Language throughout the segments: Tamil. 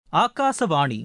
ஆகாசவாணி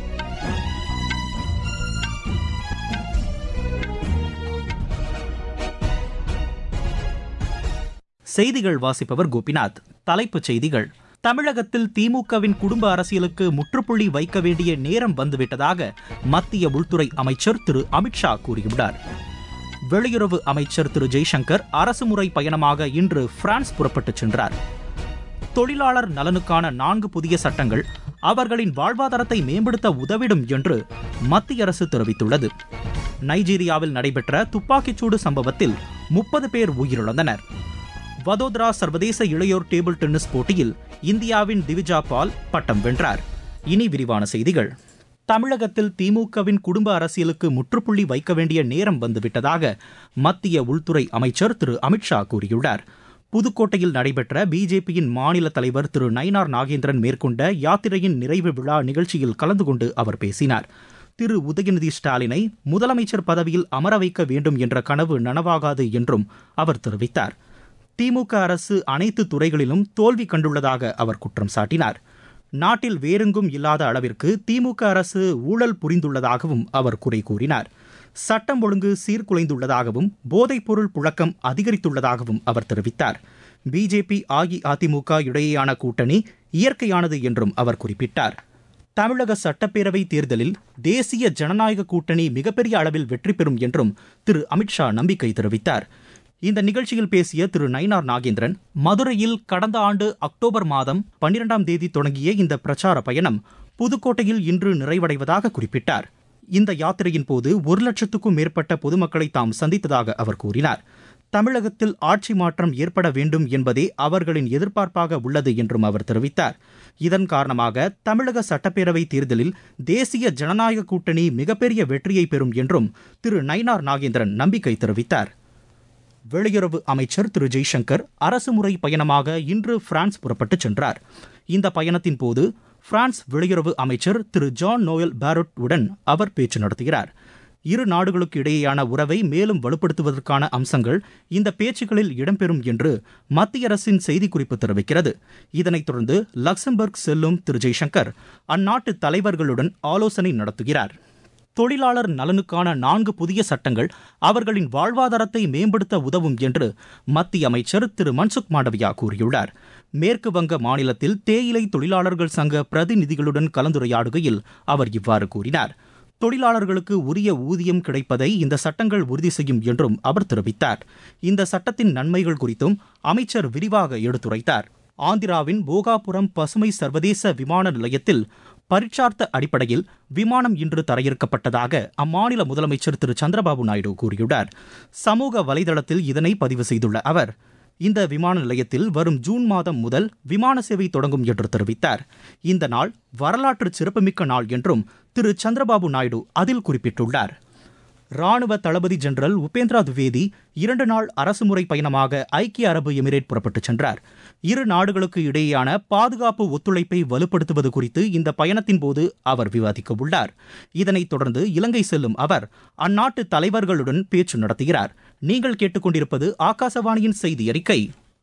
செய்திகள் வாசிப்பவர் கோபிநாத் தலைப்புச் செய்திகள் தமிழகத்தில் திமுகவின் குடும்ப அரசியலுக்கு முற்றுப்புள்ளி வைக்க வேண்டிய நேரம் வந்துவிட்டதாக மத்திய உள்துறை அமைச்சர் திரு அமித்ஷா கூறியுள்ளார் வெளியுறவு அமைச்சர் திரு ஜெய்சங்கர் அரசுமுறை பயணமாக இன்று பிரான்ஸ் புறப்பட்டுச் சென்றார் தொழிலாளர் நலனுக்கான நான்கு புதிய சட்டங்கள் அவர்களின் வாழ்வாதாரத்தை மேம்படுத்த உதவிடும் என்று மத்திய அரசு தெரிவித்துள்ளது நைஜீரியாவில் நடைபெற்ற துப்பாக்கிச்சூடு சம்பவத்தில் முப்பது பேர் உயிரிழந்தனர் வதோதரா சர்வதேச இளையோர் டேபிள் டென்னிஸ் போட்டியில் இந்தியாவின் திவிஜா பால் பட்டம் வென்றார் இனி விரிவான செய்திகள் தமிழகத்தில் திமுகவின் குடும்ப அரசியலுக்கு முற்றுப்புள்ளி வைக்க வேண்டிய நேரம் வந்துவிட்டதாக மத்திய உள்துறை அமைச்சர் திரு அமித்ஷா கூறியுள்ளார் புதுக்கோட்டையில் நடைபெற்ற பிஜேபியின் மாநில தலைவர் திரு நயினார் நாகேந்திரன் மேற்கொண்ட யாத்திரையின் நிறைவு விழா நிகழ்ச்சியில் கலந்து கொண்டு அவர் பேசினார் திரு உதயநிதி ஸ்டாலினை முதலமைச்சர் பதவியில் அமர வைக்க வேண்டும் என்ற கனவு நனவாகாது என்றும் அவர் தெரிவித்தார் திமுக அரசு அனைத்து துறைகளிலும் தோல்வி கண்டுள்ளதாக அவர் குற்றம் சாட்டினார் நாட்டில் வேறெங்கும் இல்லாத அளவிற்கு திமுக அரசு ஊழல் புரிந்துள்ளதாகவும் அவர் குறை கூறினார் சட்டம் ஒழுங்கு சீர்குலைந்துள்ளதாகவும் போதைப்பொருள் புழக்கம் அதிகரித்துள்ளதாகவும் அவர் தெரிவித்தார் பிஜேபி அஇஅதிமுக இடையேயான கூட்டணி இயற்கையானது என்றும் அவர் குறிப்பிட்டார் தமிழக சட்டப்பேரவை தேர்தலில் தேசிய ஜனநாயக கூட்டணி மிகப்பெரிய அளவில் வெற்றி பெறும் என்றும் திரு அமித்ஷா நம்பிக்கை தெரிவித்தார் இந்த நிகழ்ச்சியில் பேசிய திரு நயினார் நாகேந்திரன் மதுரையில் கடந்த ஆண்டு அக்டோபர் மாதம் பன்னிரெண்டாம் தேதி தொடங்கிய இந்த பிரச்சார பயணம் புதுக்கோட்டையில் இன்று நிறைவடைவதாக குறிப்பிட்டார் இந்த யாத்திரையின் போது ஒரு லட்சத்துக்கும் மேற்பட்ட பொதுமக்களை தாம் சந்தித்ததாக அவர் கூறினார் தமிழகத்தில் ஆட்சி மாற்றம் ஏற்பட வேண்டும் என்பதே அவர்களின் எதிர்பார்ப்பாக உள்ளது என்றும் அவர் தெரிவித்தார் இதன் காரணமாக தமிழக சட்டப்பேரவை தேர்தலில் தேசிய ஜனநாயக கூட்டணி மிகப்பெரிய வெற்றியை பெறும் என்றும் திரு நயினார் நாகேந்திரன் நம்பிக்கை தெரிவித்தார் வெளியுறவு அமைச்சர் திரு ஜெய்சங்கர் அரசுமுறை பயணமாக இன்று பிரான்ஸ் புறப்பட்டுச் சென்றார் இந்த பயணத்தின் போது பிரான்ஸ் வெளியுறவு அமைச்சர் திரு ஜான் நோயல் பாரட் உடன் அவர் பேச்சு நடத்துகிறார் இரு நாடுகளுக்கு இடையேயான உறவை மேலும் வலுப்படுத்துவதற்கான அம்சங்கள் இந்த பேச்சுக்களில் இடம்பெறும் என்று மத்திய அரசின் செய்திக்குறிப்பு தெரிவிக்கிறது இதனைத் தொடர்ந்து லக்சம்பர்க் செல்லும் திரு ஜெய்சங்கர் அந்நாட்டு தலைவர்களுடன் ஆலோசனை நடத்துகிறார் தொழிலாளர் நலனுக்கான நான்கு புதிய சட்டங்கள் அவர்களின் வாழ்வாதாரத்தை மேம்படுத்த உதவும் என்று மத்திய அமைச்சர் திரு மன்சுக் மாண்டவியா கூறியுள்ளார் மேற்கு வங்க மாநிலத்தில் தேயிலை தொழிலாளர்கள் சங்க பிரதிநிதிகளுடன் கலந்துரையாடுகையில் அவர் இவ்வாறு கூறினார் தொழிலாளர்களுக்கு உரிய ஊதியம் கிடைப்பதை இந்த சட்டங்கள் உறுதி செய்யும் என்றும் அவர் தெரிவித்தார் இந்த சட்டத்தின் நன்மைகள் குறித்தும் அமைச்சர் விரிவாக எடுத்துரைத்தார் ஆந்திராவின் போகாபுரம் பசுமை சர்வதேச விமான நிலையத்தில் பரீட்சார்த்த அடிப்படையில் விமானம் இன்று தரையிறக்கப்பட்டதாக அம்மாநில முதலமைச்சர் திரு சந்திரபாபு நாயுடு கூறியுள்ளார் சமூக வலைதளத்தில் இதனை பதிவு செய்துள்ள அவர் இந்த விமான நிலையத்தில் வரும் ஜூன் மாதம் முதல் விமான சேவை தொடங்கும் என்று தெரிவித்தார் இந்த நாள் வரலாற்று சிறப்புமிக்க நாள் என்றும் திரு சந்திரபாபு நாயுடு அதில் குறிப்பிட்டுள்ளார் ராணுவ தளபதி ஜெனரல் உபேந்திரா துவேதி இரண்டு நாள் அரசுமுறை பயணமாக ஐக்கிய அரபு எமிரேட் புறப்பட்டுச் சென்றார் இரு நாடுகளுக்கு இடையேயான பாதுகாப்பு ஒத்துழைப்பை வலுப்படுத்துவது குறித்து இந்த பயணத்தின் போது அவர் விவாதிக்க உள்ளார் இதனைத் தொடர்ந்து இலங்கை செல்லும் அவர் அந்நாட்டு தலைவர்களுடன் பேச்சு நடத்துகிறார் நீங்கள் கேட்டுக்கொண்டிருப்பது ஆகாசவாணியின் செய்தி அறிக்கை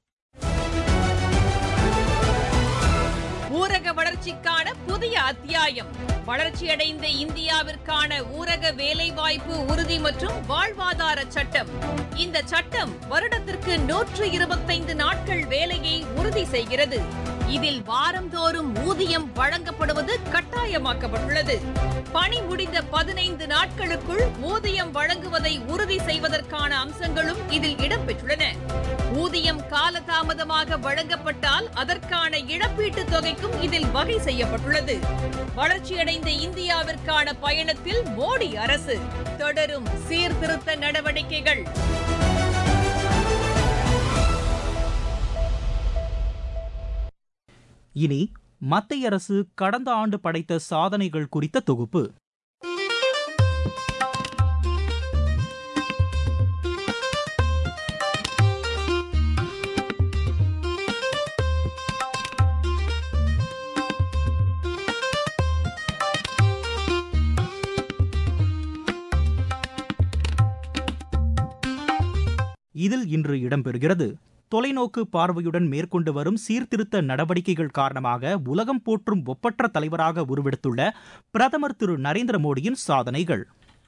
ஊரக வளர்ச்சிக்கான புதிய அத்தியாயம் வளர்ச்சியடைந்த இந்தியாவிற்கான ஊரக வேலைவாய்ப்பு உறுதி மற்றும் வாழ்வாதார சட்டம் இந்த சட்டம் வருடத்திற்கு நூற்று இருபத்தைந்து நாட்கள் வேலையை உறுதி செய்கிறது இதில் வாரந்தோறும் ஊதியம் வழங்கப்படுவது கட்டாயமாக்கப்பட்டுள்ளது பணி முடிந்த பதினைந்து நாட்களுக்குள் ஊதியம் வழங்குவதை உறுதி செய்வதற்கான அம்சங்களும் இதில் இடம்பெற்றுள்ளன ஊதியம் காலதாமதமாக வழங்கப்பட்டால் அதற்கான இழப்பீட்டுத் தொகைக்கும் இதில் வகை செய்யப்பட்டுள்ளது வளர்ச்சியடைந்த இந்தியாவிற்கான பயணத்தில் மோடி அரசு தொடரும் சீர்திருத்த நடவடிக்கைகள் இனி மத்திய அரசு கடந்த ஆண்டு படைத்த சாதனைகள் குறித்த தொகுப்பு இதில் இன்று இடம்பெறுகிறது தொலைநோக்கு பார்வையுடன் மேற்கொண்டு வரும் சீர்திருத்த நடவடிக்கைகள் காரணமாக உலகம் போற்றும் ஒப்பற்ற தலைவராக உருவெடுத்துள்ள பிரதமர் திரு நரேந்திர மோடியின் சாதனைகள்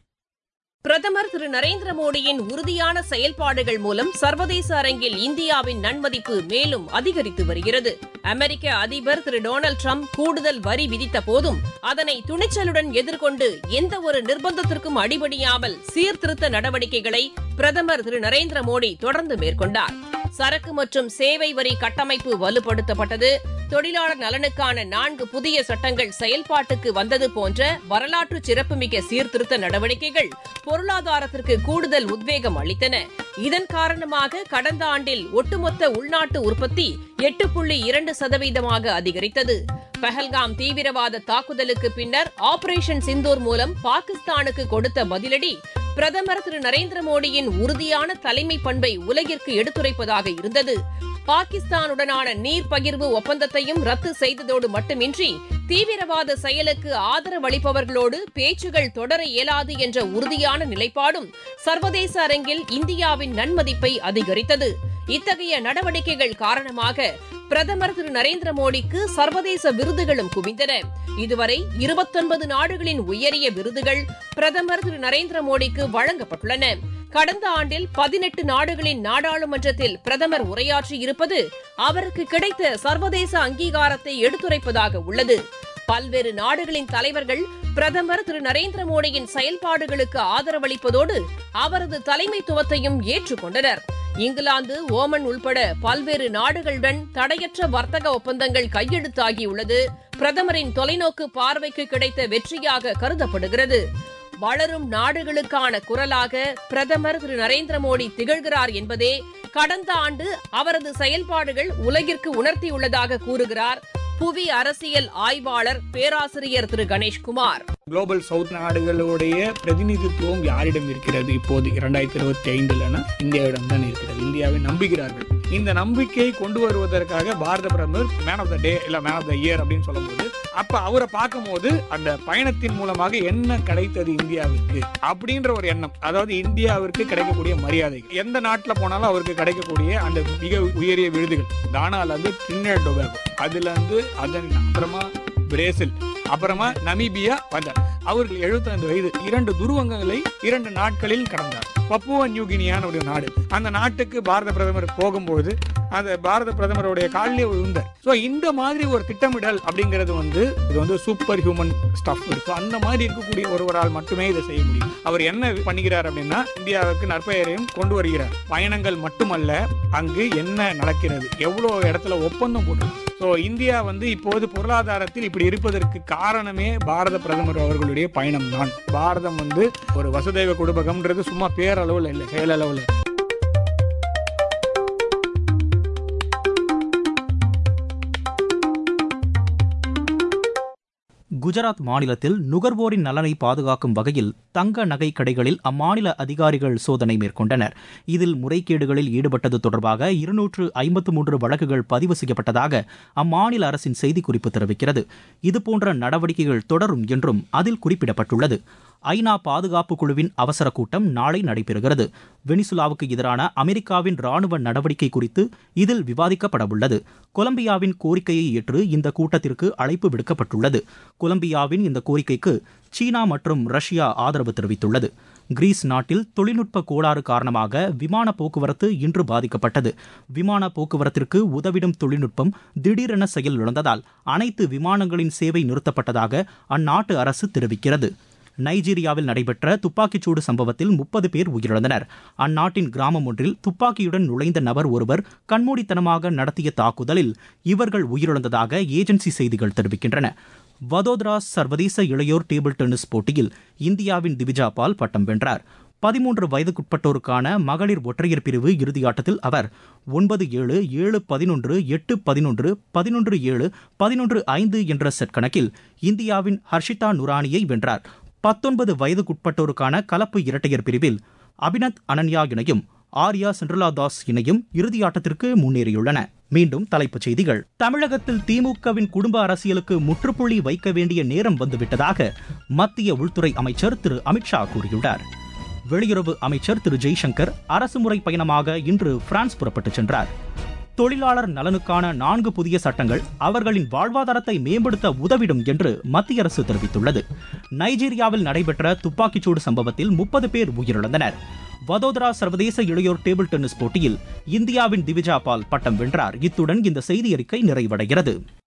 பிரதமர் திரு நரேந்திர மோடியின் உறுதியான செயல்பாடுகள் மூலம் சர்வதேச அரங்கில் இந்தியாவின் நன்மதிப்பு மேலும் அதிகரித்து வருகிறது அமெரிக்க அதிபர் திரு டொனால்டு டிரம்ப் கூடுதல் வரி விதித்த போதும் அதனை துணிச்சலுடன் எதிர்கொண்டு எந்த ஒரு நிர்பந்தத்திற்கும் அடிபணியாமல் சீர்திருத்த நடவடிக்கைகளை பிரதமர் திரு நரேந்திர மோடி தொடர்ந்து மேற்கொண்டார் சரக்கு மற்றும் சேவை வரி கட்டமைப்பு வலுப்படுத்தப்பட்டது தொழிலாளர் நலனுக்கான நான்கு புதிய சட்டங்கள் செயல்பாட்டுக்கு வந்தது போன்ற வரலாற்று சிறப்புமிக்க சீர்திருத்த நடவடிக்கைகள் பொருளாதாரத்திற்கு கூடுதல் உத்வேகம் அளித்தன இதன் காரணமாக கடந்த ஆண்டில் ஒட்டுமொத்த உள்நாட்டு உற்பத்தி எட்டு புள்ளி இரண்டு சதவீதமாக அதிகரித்தது பஹல்காம் தீவிரவாத தாக்குதலுக்கு பின்னர் ஆபரேஷன் சிந்தூர் மூலம் பாகிஸ்தானுக்கு கொடுத்த பதிலடி பிரதமர் திரு நரேந்திர மோடியின் உறுதியான தலைமை பண்பை உலகிற்கு எடுத்துரைப்பதாக இருந்தது பாகிஸ்தானுடனான நீர் பகிர்வு ஒப்பந்தத்தையும் ரத்து செய்ததோடு மட்டுமின்றி தீவிரவாத செயலுக்கு ஆதரவளிப்பவர்களோடு பேச்சுகள் தொடர இயலாது என்ற உறுதியான நிலைப்பாடும் சர்வதேச அரங்கில் இந்தியாவின் நன்மதிப்பை அதிகரித்தது இத்தகைய நடவடிக்கைகள் காரணமாக பிரதமர் திரு நரேந்திர மோடிக்கு சர்வதேச விருதுகளும் குவிந்தன இதுவரை இருபத்தொன்பது நாடுகளின் உயரிய விருதுகள் பிரதமர் திரு நரேந்திர மோடிக்கு வழங்கப்பட்டுள்ளன கடந்த ஆண்டில் பதினெட்டு நாடுகளின் நாடாளுமன்றத்தில் பிரதமர் உரையாற்றி இருப்பது அவருக்கு கிடைத்த சர்வதேச அங்கீகாரத்தை எடுத்துரைப்பதாக உள்ளது பல்வேறு நாடுகளின் தலைவர்கள் பிரதமர் திரு நரேந்திர மோடியின் செயல்பாடுகளுக்கு ஆதரவளிப்பதோடு அவரது தலைமைத்துவத்தையும் ஏற்றுக்கொண்டனர் இங்கிலாந்து ஓமன் உள்பட பல்வேறு நாடுகளுடன் தடையற்ற வர்த்தக ஒப்பந்தங்கள் கையெழுத்தாகியுள்ளது பிரதமரின் தொலைநோக்கு பார்வைக்கு கிடைத்த வெற்றியாக கருதப்படுகிறது வளரும் நாடுகளுக்கான குரலாக பிரதமர் திரு நரேந்திர மோடி திகழ்கிறார் என்பதே கடந்த ஆண்டு அவரது செயல்பாடுகள் உலகிற்கு உணர்த்தியுள்ளதாக கூறுகிறார் புவி அரசியல் ஆய்வாளர் பேராசிரியர் திரு கணேஷ்குமார் குளோபல் சவுத் நாடுகளுடைய பிரதிநிதித்துவம் யாரிடம் இருக்கிறது இப்போது இரண்டாயிரத்தி இருபத்தி ஐந்துலனா இந்தியாவிடம் தான் இருக்கிறது இந்தியாவை நம்புகிறார்கள் இந்த நம்பிக்கையை கொண்டு வருவதற்காக பாரத பிரதமர் மேன் ஆஃப் த டே இல்ல மேன் ஆஃப் த இயர் அப்படின்னு சொல்லும்போது அப்ப அவரை பார்க்கும்போது அந்த பயணத்தின் மூலமாக என்ன கிடைத்தது இந்தியாவிற்கு அப்படின்ற ஒரு எண்ணம் அதாவது இந்தியாவிற்கு கிடைக்கக்கூடிய மரியாதை எந்த நாட்டுல போனாலும் அவருக்கு கிடைக்கக்கூடிய அந்த மிக உயரிய விருதுகள் தானால இருந்து ட்ரினிடாட் டொபாகோ அதுல இருந்து அதன் அப்புறமா பிரேசில் அப்புறமா நமீபியா வந்தார் அவர்கள் 75 வயது இரண்டு துருவங்களை இரண்டு நாட்களில் கடந்தார் பப்புவா நியூகினியான ஒரு நாடு அந்த நாட்டுக்கு பாரத பிரதமர் போகும்போது அந்த பாரத பிரதமருடைய காலிலே விழுந்தார் ஸோ இந்த மாதிரி ஒரு திட்டமிடல் அப்படிங்கிறது வந்து இது வந்து சூப்பர் ஹியூமன் ஸ்டஃப் இருக்கு அந்த மாதிரி இருக்கக்கூடிய ஒருவரால் மட்டுமே இதை செய்ய முடியும் அவர் என்ன பண்ணுகிறார் அப்படின்னா இந்தியாவுக்கு நற்பெயரையும் கொண்டு வருகிறார் பயணங்கள் மட்டுமல்ல அங்கு என்ன நடக்கிறது எவ்வளோ இடத்துல ஒப்பந்தம் போட்டு ஸோ இந்தியா வந்து இப்போது பொருளாதாரத்தில் இப்படி இருப்பதற்கு காரணமே பாரத பிரதமர் அவர்களுடைய பயணம் தான் பாரதம் வந்து ஒரு வசுதேவ குடும்பகம்ன்றது சும்மா பேரளவில் இல்லை செயலளவில் குஜராத் மாநிலத்தில் நுகர்வோரின் நலனை பாதுகாக்கும் வகையில் தங்க நகை கடைகளில் அம்மாநில அதிகாரிகள் சோதனை மேற்கொண்டனர் இதில் முறைகேடுகளில் ஈடுபட்டது தொடர்பாக இருநூற்று ஐம்பத்து மூன்று வழக்குகள் பதிவு செய்யப்பட்டதாக அம்மாநில அரசின் செய்திக்குறிப்பு தெரிவிக்கிறது இதுபோன்ற நடவடிக்கைகள் தொடரும் என்றும் அதில் குறிப்பிடப்பட்டுள்ளது ஐநா பாதுகாப்பு குழுவின் அவசர கூட்டம் நாளை நடைபெறுகிறது வெனிசுலாவுக்கு எதிரான அமெரிக்காவின் ராணுவ நடவடிக்கை குறித்து இதில் விவாதிக்கப்படவுள்ளது கொலம்பியாவின் கோரிக்கையை ஏற்று இந்த கூட்டத்திற்கு அழைப்பு விடுக்கப்பட்டுள்ளது கொலம்பியாவின் இந்த கோரிக்கைக்கு சீனா மற்றும் ரஷ்யா ஆதரவு தெரிவித்துள்ளது கிரீஸ் நாட்டில் தொழில்நுட்ப கோளாறு காரணமாக விமான போக்குவரத்து இன்று பாதிக்கப்பட்டது விமான போக்குவரத்திற்கு உதவிடும் தொழில்நுட்பம் திடீரென செயலிழந்ததால் அனைத்து விமானங்களின் சேவை நிறுத்தப்பட்டதாக அந்நாட்டு அரசு தெரிவிக்கிறது நைஜீரியாவில் நடைபெற்ற துப்பாக்கிச்சூடு சம்பவத்தில் முப்பது பேர் உயிரிழந்தனர் அந்நாட்டின் கிராமம் ஒன்றில் துப்பாக்கியுடன் நுழைந்த நபர் ஒருவர் கண்மூடித்தனமாக நடத்திய தாக்குதலில் இவர்கள் உயிரிழந்ததாக ஏஜென்சி செய்திகள் தெரிவிக்கின்றன வதோதரா சர்வதேச இளையோர் டேபிள் டென்னிஸ் போட்டியில் இந்தியாவின் திவிஜா பால் பட்டம் வென்றார் பதிமூன்று வயதுக்குட்பட்டோருக்கான மகளிர் ஒற்றையர் பிரிவு இறுதியாட்டத்தில் அவர் ஒன்பது ஏழு ஏழு பதினொன்று எட்டு பதினொன்று பதினொன்று ஏழு பதினொன்று ஐந்து என்ற செட் கணக்கில் இந்தியாவின் ஹர்ஷிதா நுரானியை வென்றார் பத்தொன்பது வயதுக்குட்பட்டோருக்கான கலப்பு இரட்டையர் பிரிவில் அபினத் அனன்யா இணையும் ஆர்யா சென்ட்ரலா தாஸ் இணையும் இறுதியாட்டத்திற்கு முன்னேறியுள்ளன மீண்டும் தலைப்புச் செய்திகள் தமிழகத்தில் திமுகவின் குடும்ப அரசியலுக்கு முற்றுப்புள்ளி வைக்க வேண்டிய நேரம் வந்துவிட்டதாக மத்திய உள்துறை அமைச்சர் திரு அமித்ஷா கூறியுள்ளார் வெளியுறவு அமைச்சர் திரு ஜெய்சங்கர் அரசுமுறை பயணமாக இன்று பிரான்ஸ் புறப்பட்டுச் சென்றார் தொழிலாளர் நலனுக்கான நான்கு புதிய சட்டங்கள் அவர்களின் வாழ்வாதாரத்தை மேம்படுத்த உதவிடும் என்று மத்திய அரசு தெரிவித்துள்ளது நைஜீரியாவில் நடைபெற்ற துப்பாக்கிச்சூடு சம்பவத்தில் முப்பது பேர் உயிரிழந்தனர் வதோதரா சர்வதேச இளையோர் டேபிள் டென்னிஸ் போட்டியில் இந்தியாவின் திவிஜா பால் பட்டம் வென்றார் இத்துடன் இந்த செய்தி அறிக்கை நிறைவடைகிறது